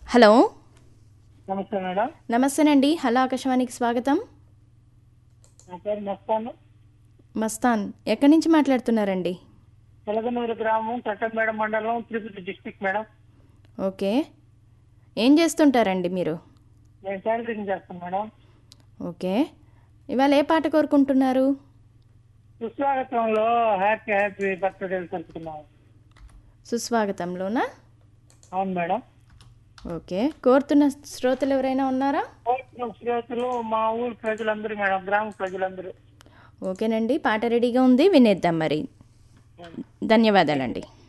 hello నమస్తే madam నమస్తేనండి hello ఆకాశవాణికి స్వాగతం నా పేరు మస్తాను మస్తాన్ ఎక్కడి నుంచి మాట్లాడుతున్నారండి తెలగనూరు గ్రామం చట్టంపేట మండలం తిరుపతి డిస్టిక్ మేడం ఓకే ఏం చేస్తుంటారండి మీరు నేను టైలరింగ్ చేస్తాను మేడం ఓకే ఇవాళ ఏ పాట కోరుకుంటున్నారు సుస్వాగతంలో హ్యాపీ హ్యాపీ బర్త్డే తెలుపుతున్నాము సుస్వాగతంలోనా అవును మేడం ఓకే కోరుతున్న శ్రోతలు ఎవరైనా ఉన్నారా కోరుతున్న శ్రోతలు మా ఊరు ప్రజలందరూ మేడం గ్రామ ప్రజలందరూ ఓకేనండి పాట రెడీగా ఉంది వినేద్దాం మరి ధన్యవాదాలండి